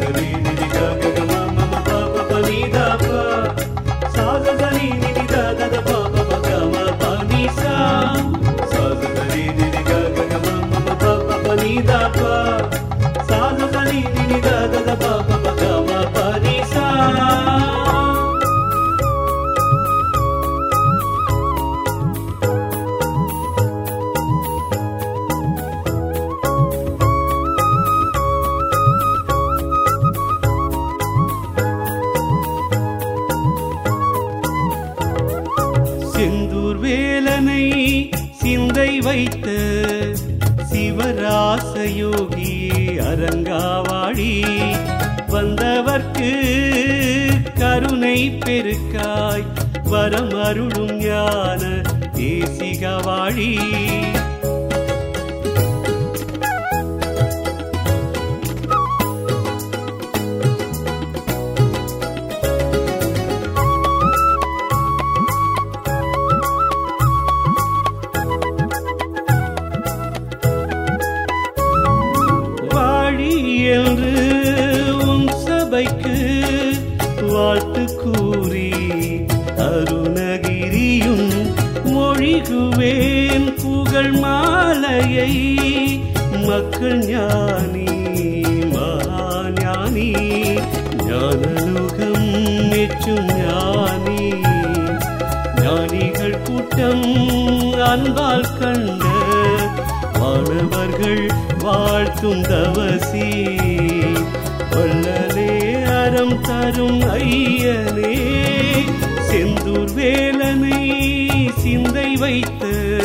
சகரி நிதி கக மம பப பனிதப சாகரி நிதி தத பப கம பனிசா சகரி நிதி கக மம பப பனிதப சாகரி நிதி தத பப கம பனிசா செந்தூர் வேலனை சிந்தை வைத்த சிவராசயோகி அரங்காவாடி வந்தவர்க்கு கருணை பெருக்காய் வரம் அருளும் ஞான தேசிகவாழி வாழி என்று உன் சபைக்கு வாழ்த்து கூறி அருணகிரியும் மொழிகுவேன் புகழ் மாலையை மக்கள் ஞானி மகாஞானி ஞானலுகம் மெச்சும் ஞானி ஞானிகள் கூட்டம் அன்பால் கண்ட மாணவர்கள் வாழ்த்தும் தவசி வள்ளலே அறம் தரும் ஐயனே செந்தூர் வேலனை சிந்தை வைத்த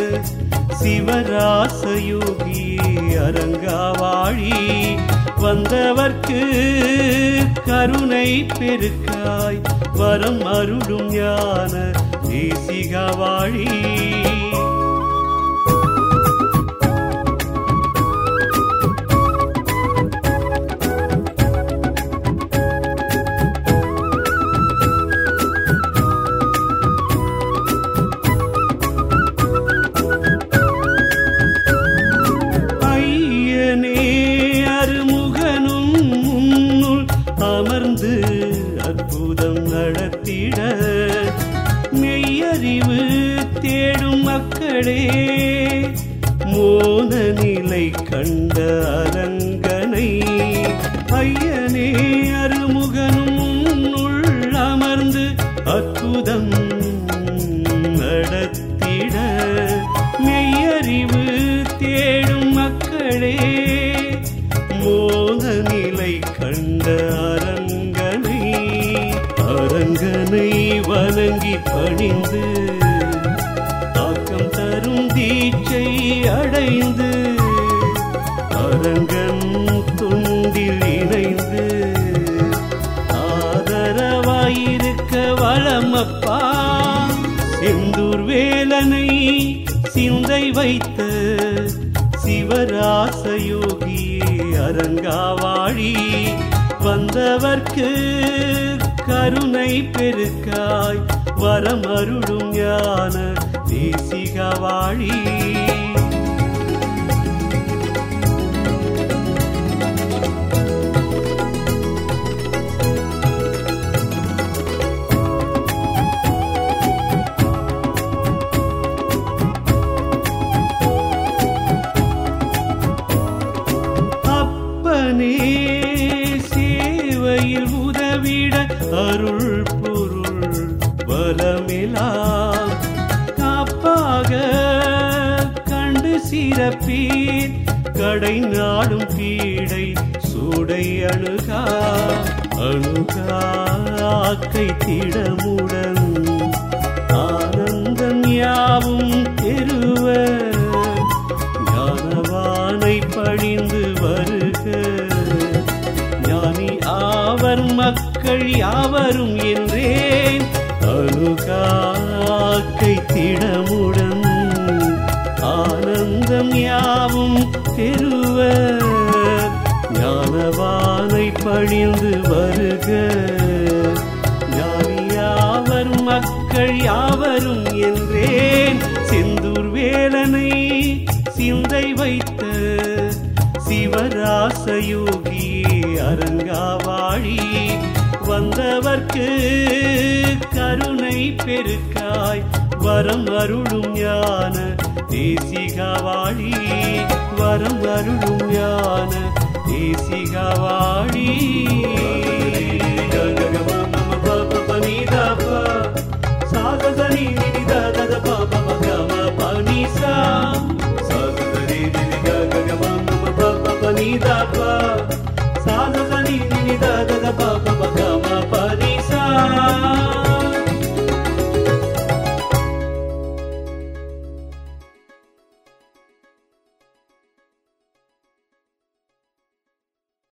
சிவராசயோகி அரங்காவாழி வந்தவர்க்கு கருணை பெருக்காய் வரம் அருளும் ஞான தேசிகவாழி ஐயனே அருமுகனும் முன்னுள் அமர்ந்து அற்புதம் நடத்திட மெய்யறிவு தேடும் மக்களே மோன நிலை கண்ட அரங்கனை ஐயனே அருமுகனும் முன்னுள் அமர்ந்து அற்புதம் நடத்திட மெய்யறிவு தேடும் மக்களே மோத நிலை கண்ட அரங்கனை அரங்கனை வணங்கி பணிந்து ஆக்கம் தரும் தீட்சை அடைந்து அரங்கன் துண்டில் இணைந்து ஆதரவாயிருக்க வளமப்பா செந்தூர் வேலனை சிந்தை வைத்த சிவராசயோகி அரங்காவாழி வந்தவர்க்கு கருணை பெருக்காய் வரம் அருளும் ஞான தேசிகவாழி அப்பனே சேவையில் உதவிட அருள் பொருள் பலமெல்லாம் காப்பாக கண்டு சிறப்பீர் கடை நாடும் பீடை சூடை அணுகா அணுகாக்கை திடமுடன் ஆனந்தம் யாவும் தெருவ ஞானவானை பணிந்து வருக ஞானி ஆவர் மக்கள் யாவரும் என்றேன் அணுகாக்கை திடமுடன் ஆனந்தம் யாவும் தெருவ ஞானவானை பணிந்து வருக ஞானியாவர் மக்கள் யாவரும் என்றேன் செந்தூர் வேலனை சிந்தை வைத்த சிவ ராசயோகியே அரங்காவாழி வந்தவர்க்கு கருணை பெருக்காய் வரம் அருளும் ஞான தேசிகவாழி வரம் அருளும் ஞான தேசிகவாழி சாகதனி நிதித தத பப கம பனிசா சாகதனி நிதிக கம பப பனிதா பா